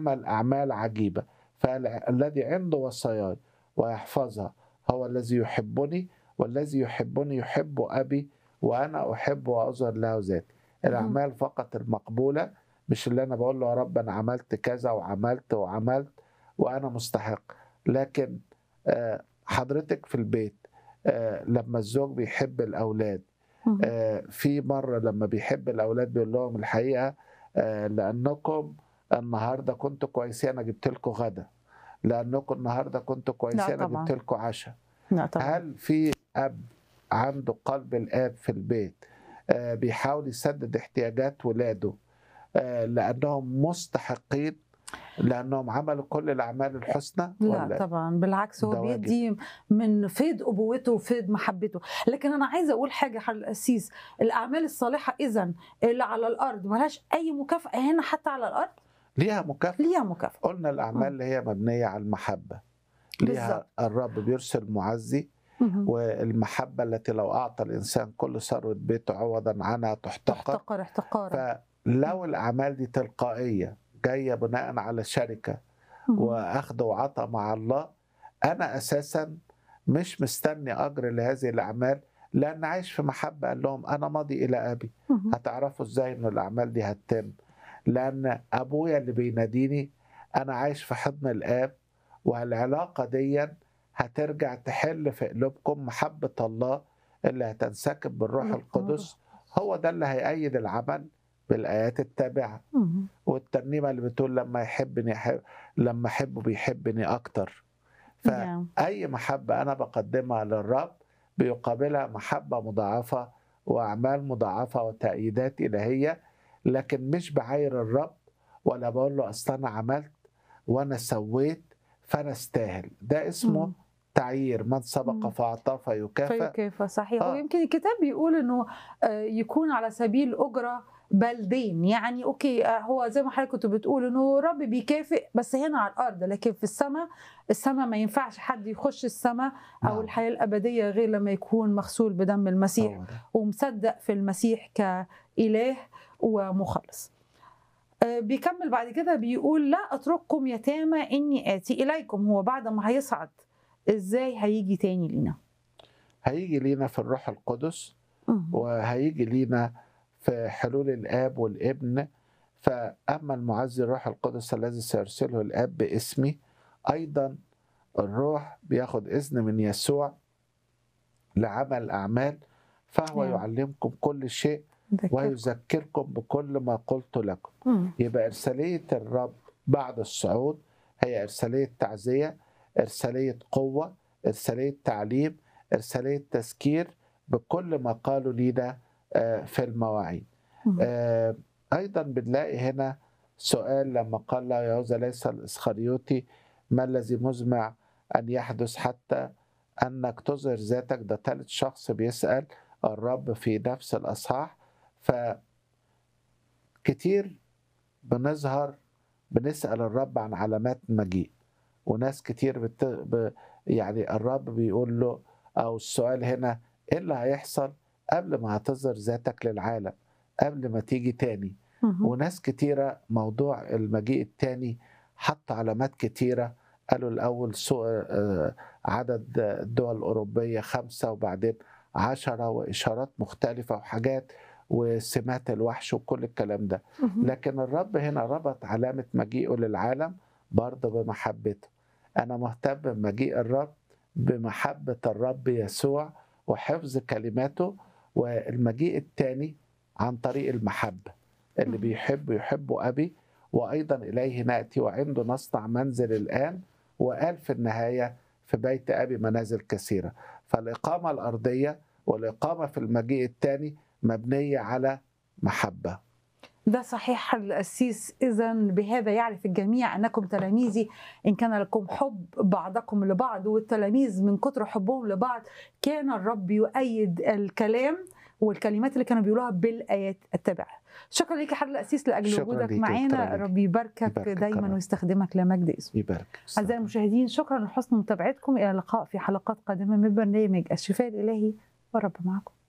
يعمل أعمال عجيبة فالذي عنده وصاياي ويحفظها هو الذي يحبني والذي يحبني يحب أبي وأنا أحب وأظهر له ذاتي الأعمال فقط المقبولة مش اللي أنا بقول له يا رب أنا عملت كذا وعملت وعملت وأنا مستحق لكن آه، حضرتك في البيت آه، لما الزوج بيحب الأولاد مهم. آه، في مرة لما بيحب الأولاد بيقول لهم الحقيقة آه، لأنكم النهاردة كنتوا كويسين أنا جبت لكم غدا لأنكم النهاردة كنتوا كويسين أنا طبعاً. جبت لكم عشاء لا طبعا هل في أب عنده قلب الآب في البيت آه، بيحاول يسدد احتياجات ولاده آه، لأنهم مستحقين لأنهم عملوا كل الأعمال الحسنى لا طبعا بالعكس ده هو واجب. بيدي من فيض ابوته وفيض محبته لكن انا عايزه اقول حاجه حل القسيس الاعمال الصالحه اذا اللي على الارض ملهاش اي مكافاه هنا حتى على الارض ليها مكافأة ليها مكافاه قلنا الأعمال اللي هي مبنية على المحبة ليها بالظبط. الرب بيرسل معزي مهم. والمحبة التي لو أعطى الإنسان كل ثروة بيته عوضا عنها تحتقر تحتقر احتقارا فلو الأعمال دي تلقائية جاية بناء على شركة مهم. وأخذ وعطى مع الله أنا أساسا مش مستني أجر لهذه الأعمال لأن عايش في محبة قال لهم أنا ماضي إلى أبي مهم. هتعرفوا إزاي إنه الأعمال دي هتتم لأن أبويا اللي بيناديني أنا عايش في حضن الآب والعلاقة دي هترجع تحل في قلوبكم محبة الله اللي هتنسكب بالروح الله. القدس هو ده اللي هيأيد العمل بالآيات التابعة مهم. والترنيمة اللي بتقول لما يحبني يحب لما أحبه بيحبني أكتر نعم. فأي محبة أنا بقدمها للرب بيقابلها محبة مضاعفة وأعمال مضاعفة وتأييدات إلهية لكن مش بعاير الرب ولا بقول له أصل أنا عملت وأنا سويت فأنا استاهل ده اسمه مم. تعيير من سبق مم. فأعطاه فيكافئ فيكافئ صحيح آه. ويمكن الكتاب بيقول انه آه، يكون على سبيل اجره بلدين يعني اوكي آه، هو زي ما حضرتك كنت بتقول انه رب بيكافئ بس هنا على الارض لكن في السماء السماء ما ينفعش حد يخش السماء او نعم. الحياه الابديه غير لما يكون مغسول بدم المسيح هو ده. ومصدق في المسيح كاله ومخلص آه، بيكمل بعد كده بيقول لا اترككم يتامى اني اتي اليكم هو بعد ما هيصعد ازاي هيجي تاني لينا هيجي لينا في الروح القدس مم. وهيجي لينا في حلول الاب والابن فاما المعزي الروح القدس الذي سيرسله الاب باسمي ايضا الروح بياخد اذن من يسوع لعمل اعمال فهو نعم. يعلمكم كل شيء ذكركم. ويذكركم بكل ما قلت لكم مم. يبقى ارساليه الرب بعد الصعود هي ارساليه تعزيه ارساليه قوه ارساليه تعليم ارساليه تذكير بكل ما قالوا لينا آه، في المواعيد مم. آه، ايضا بنلاقي هنا سؤال لما قال له يهوذا ليس الاسخريوطي ما الذي مزمع ان يحدث حتى انك تظهر ذاتك ده ثالث شخص بيسال الرب في نفس الاصحاح ف كتير بنظهر بنسال الرب عن علامات مجيء وناس كتير بت... ب... يعني الرب بيقول له او السؤال هنا ايه اللي هيحصل قبل ما هتظهر ذاتك للعالم قبل ما تيجي تاني مم. وناس كتيرة موضوع المجيء التاني حط علامات كتيرة قالوا الأول سوء آه، عدد الدول الأوروبية خمسة وبعدين عشرة وإشارات مختلفة وحاجات وسمات الوحش وكل الكلام ده مم. لكن الرب هنا ربط علامة مجيئه للعالم برضه بمحبته أنا مهتم بمجيء الرب بمحبة الرب يسوع وحفظ كلماته والمجيء الثاني عن طريق المحبة اللي مم. بيحب يحب أبي وأيضا إليه نأتي وعنده نصنع منزل الآن وقال في النهاية في بيت أبي منازل كثيرة فالإقامة الأرضية والإقامة في المجيء الثاني مبنية على محبة ده صحيح القسيس إذا بهذا يعرف الجميع أنكم تلاميذي إن كان لكم حب بعضكم لبعض والتلاميذ من كتر حبهم لبعض كان الرب يؤيد الكلام والكلمات اللي كانوا بيقولوها بالآيات التابعة شكرا لك يا حضرة القسيس لأجل شكراً وجودك ليك يا معانا دكتورة رب يباركك يباركك دايما الرب. ويستخدمك لمجد اسمه يبارك أعزائي المشاهدين شكرا لحسن متابعتكم إلى اللقاء في حلقات قادمة من برنامج الشفاء الإلهي والرب معكم